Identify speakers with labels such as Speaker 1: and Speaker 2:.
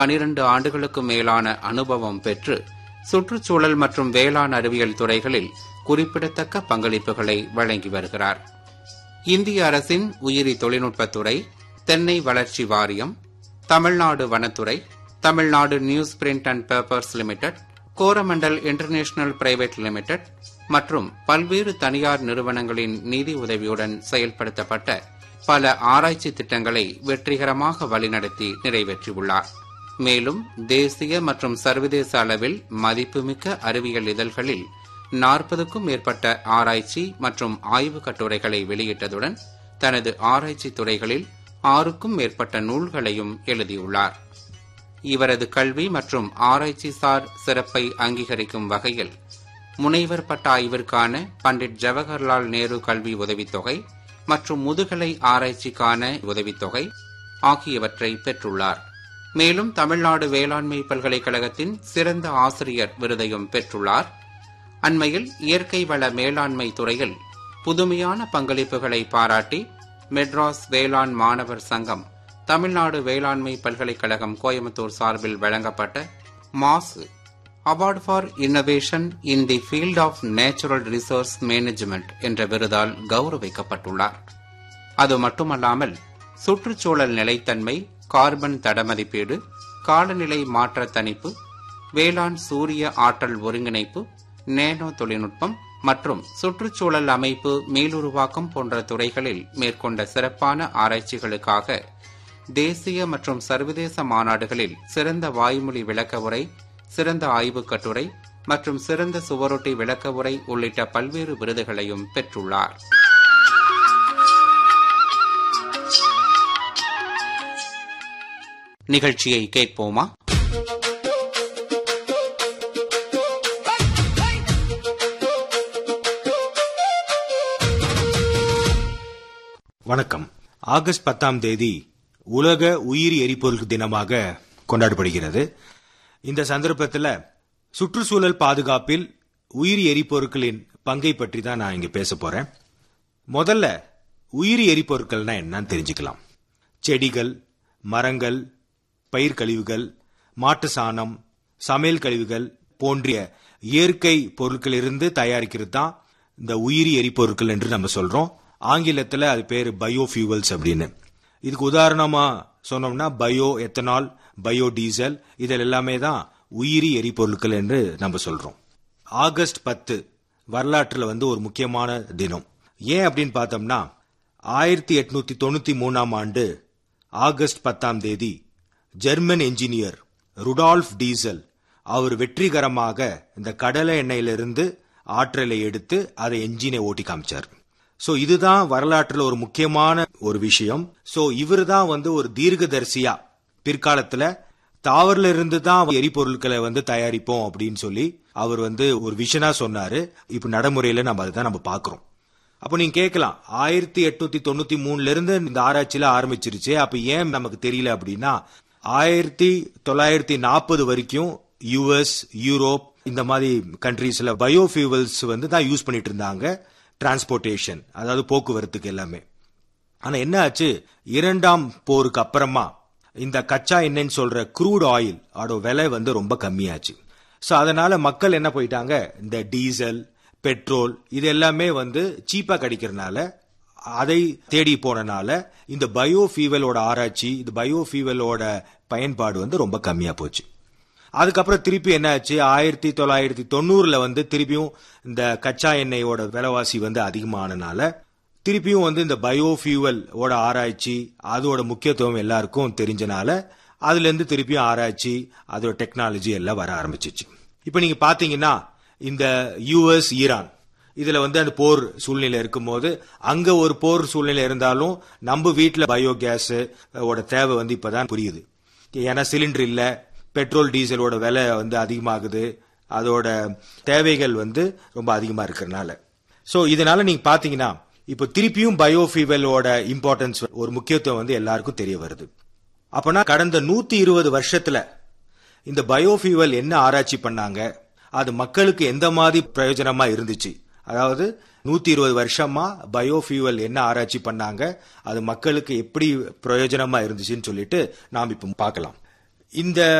Speaker 1: பனிரண்டு ஆண்டுகளுக்கு மேலான அனுபவம் பெற்று சுற்றுச்சூழல் மற்றும் வேளாண் அறிவியல் துறைகளில் குறிப்பிடத்தக்க பங்களிப்புகளை வழங்கி வருகிறார் இந்திய அரசின் உயிரி தொழில்நுட்பத்துறை தென்னை வளர்ச்சி வாரியம் தமிழ்நாடு வனத்துறை Tamil Nadu news print and papers limited Coromandel international private limited மற்றும் பல்வேறு தனியார் நிறுவனங்களின் நிதி உதவியுடன் செயல்படுத்தப்பட்ட பல ஆராய்ச்சி திட்டங்களை வெற்றிகரமாக வழிநடத்தி நிறைவேற்றியுள்ளார் மேலும் தேசிய மற்றும் சர்வதேச அளவில் மதிப்புமிக்க அறிவியல் இதழ்களில் நாற்பதுக்கும் மேற்பட்ட ஆராய்ச்சி மற்றும் ஆய்வு கட்டுரைகளை வெளியிட்டதுடன் தனது ஆராய்ச்சி துறைகளில் ஆறுக்கும் மேற்பட்ட நூல்களையும் எழுதியுள்ளார் இவரது கல்வி மற்றும் ஆராய்ச்சி சார் சிறப்பை அங்கீகரிக்கும் வகையில் முனைவர் பட்ட ஆய்விற்கான பண்டிட் ஜவஹர்லால் நேரு கல்வி உதவித்தொகை மற்றும் முதுகலை ஆராய்ச்சிக்கான உதவித்தொகை ஆகியவற்றை பெற்றுள்ளார் மேலும் தமிழ்நாடு வேளாண்மை பல்கலைக்கழகத்தின் சிறந்த ஆசிரியர் விருதையும் பெற்றுள்ளார் அண்மையில் இயற்கை வள மேலாண்மை துறையில் புதுமையான பங்களிப்புகளை பாராட்டி மெட்ராஸ் வேளாண் மாணவர் சங்கம் தமிழ்நாடு வேளாண்மை பல்கலைக்கழகம் கோயம்புத்தூர் சார்பில் வழங்கப்பட்ட மாசு award for innovation in the field of natural resource management என்ற விருதால் கௌரவிக்கப்பட்டுள்ளார் அது மட்டுமல்லாமல் சுற்றுச்சூழல் நிலைத்தன்மை கார்பன் தடமதிப்பீடு காலநிலை மாற்ற தணிப்பு வேளாண் சூரிய ஆற்றல் ஒருங்கிணைப்பு நேனோ தொழில்நுட்பம் மற்றும் சுற்றுச்சூழல் அமைப்பு மீளுருவாக்கம் போன்ற துறைகளில் மேற்கொண்ட சிறப்பான ஆராய்ச்சிகளுக்காக தேசிய மற்றும் சர்வதேச மாநாடுகளில் சிறந்த வாய்மொழி விளக்க உரை சிறந்த ஆய்வுக் கட்டுரை மற்றும் சிறந்த சுவரொட்டி விளக்க உரை உள்ளிட்ட பல்வேறு விருதுகளையும் பெற்றுள்ளார் நிகழ்ச்சியை கேட்போமா
Speaker 2: வணக்கம் ஆகஸ்ட் பத்தாம் தேதி உலக உயிரி எரிபொருள் தினமாக கொண்டாடப்படுகிறது இந்த சந்தர்ப்பத்தில் சுற்றுச்சூழல் பாதுகாப்பில் உயிரி எரிபொருட்களின் பங்கை பற்றி தான் நான் இங்க பேச போறேன் முதல்ல உயிரி எரிபொருட்கள்னா என்னன்னு தெரிஞ்சுக்கலாம் செடிகள் மரங்கள் பயிர் கழிவுகள் மாட்டு சாணம் சமையல் கழிவுகள் போன்ற இயற்கை பொருட்களிலிருந்து தயாரிக்கிறது தான் இந்த உயிரி எரிபொருட்கள் என்று நம்ம சொல்றோம் ஆங்கிலத்தில் அது பேர் பயோஃபியூவல்ஸ் அப்படின்னு இதுக்கு உதாரணமா சொன்னோம்னா பயோ எத்தனால் பயோ டீசல் இதில் எல்லாமே தான் உயிரி எரிபொருட்கள் என்று நம்ம சொல்றோம் ஆகஸ்ட் பத்து வரலாற்றில் வந்து ஒரு முக்கியமான தினம் ஏன் அப்படின்னு பார்த்தோம்னா ஆயிரத்தி எட்நூத்தி தொண்ணூத்தி மூணாம் ஆண்டு ஆகஸ்ட் பத்தாம் தேதி ஜெர்மன் என்ஜினியர் ருடால்ஃப் டீசல் அவர் வெற்றிகரமாக இந்த கடலை எண்ணெயிலிருந்து ஆற்றலை எடுத்து அதை என்ஜினை ஓட்டி காமிச்சார் சோ இதுதான் வரலாற்றுல ஒரு முக்கியமான ஒரு விஷயம் சோ இவர் தான் வந்து ஒரு தீர்க்கதரிசியா பிற்காலத்துல தாவரில இருந்து தான் எரிபொருட்களை வந்து தயாரிப்போம் அப்படின்னு சொல்லி அவர் வந்து ஒரு விஷனா சொன்னாரு இப்ப நடைமுறையில நம்ம அதுதான் நம்ம பாக்குறோம் அப்போ நீங்க கேட்கலாம் ஆயிரத்தி எட்நூத்தி தொண்ணூத்தி மூணுல இருந்து இந்த ஆராய்ச்சியில ஆரம்பிச்சிருச்சு அப்ப ஏன் நமக்கு தெரியல அப்படின்னா ஆயிரத்தி தொள்ளாயிரத்தி நாற்பது வரைக்கும் யுஎஸ் யூரோப் இந்த மாதிரி கண்ட்ரீஸ்ல பயோஃபியூவல்ஸ் வந்து தான் யூஸ் பண்ணிட்டு இருந்தாங்க டிரான்ஸ்போர்ட்டேஷன் அதாவது போக்குவரத்துக்கு எல்லாமே ஆனா என்ன ஆச்சு இரண்டாம் போருக்கு அப்புறமா இந்த கச்சா எண்ணெய்ன்னு சொல்ற க்ரூட் ஆயில் அதோட விலை வந்து ரொம்ப கம்மியாச்சு சோ அதனால மக்கள் என்ன போயிட்டாங்க இந்த டீசல் பெட்ரோல் இது எல்லாமே வந்து சீப்பா கிடைக்கிறதுனால அதை தேடி போனனால இந்த பயோஃபியூவலோட ஆராய்ச்சி இந்த பயோஃபியூவலோட பயன்பாடு வந்து ரொம்ப கம்மியா போச்சு அதுக்கப்புறம் திருப்பி என்ன ஆச்சு ஆயிரத்தி தொள்ளாயிரத்தி தொண்ணூறுல வந்து திருப்பியும் இந்த கச்சா எண்ணெயோட விலைவாசி வந்து அதிகமானனால திருப்பியும் வந்து இந்த பயோஃபியூவல் ஓட ஆராய்ச்சி அதோட முக்கியத்துவம் எல்லாருக்கும் தெரிஞ்சனால அதுல இருந்து திருப்பியும் ஆராய்ச்சி அதோட டெக்னாலஜி எல்லாம் வர ஆரம்பிச்சிச்சு இப்ப நீங்க பாத்தீங்கன்னா இந்த யுஎஸ் ஈரான் இதுல வந்து அந்த போர் சூழ்நிலை இருக்கும்போது அங்க ஒரு போர் சூழ்நிலை இருந்தாலும் நம்ம வீட்டுல பயோகேஸ் ஓட தேவை வந்து இப்பதான் புரியுது ஏன்னா சிலிண்டர் இல்ல பெட்ரோல் டீசலோட விலை வந்து அதிகமாகுது அதோட தேவைகள் வந்து ரொம்ப அதிகமா இருக்கிறதுனால சோ இதனால நீங்க பாத்தீங்கன்னா இப்போ திருப்பியும் பயோஃபியூவலோட இம்பார்ட்டன்ஸ் ஒரு முக்கியத்துவம் வந்து எல்லாருக்கும் தெரிய வருது அப்பனா கடந்த நூத்தி இருபது வருஷத்துல இந்த பயோஃபியூவல் என்ன ஆராய்ச்சி பண்ணாங்க அது மக்களுக்கு எந்த மாதிரி பிரயோஜனமா இருந்துச்சு அதாவது நூத்தி இருபது வருஷமா பயோஃபியூவல் என்ன ஆராய்ச்சி பண்ணாங்க அது மக்களுக்கு எப்படி பிரயோஜனமா இருந்துச்சுன்னு சொல்லிட்டு நாம் இப்ப பார்க்கலாம் இந்த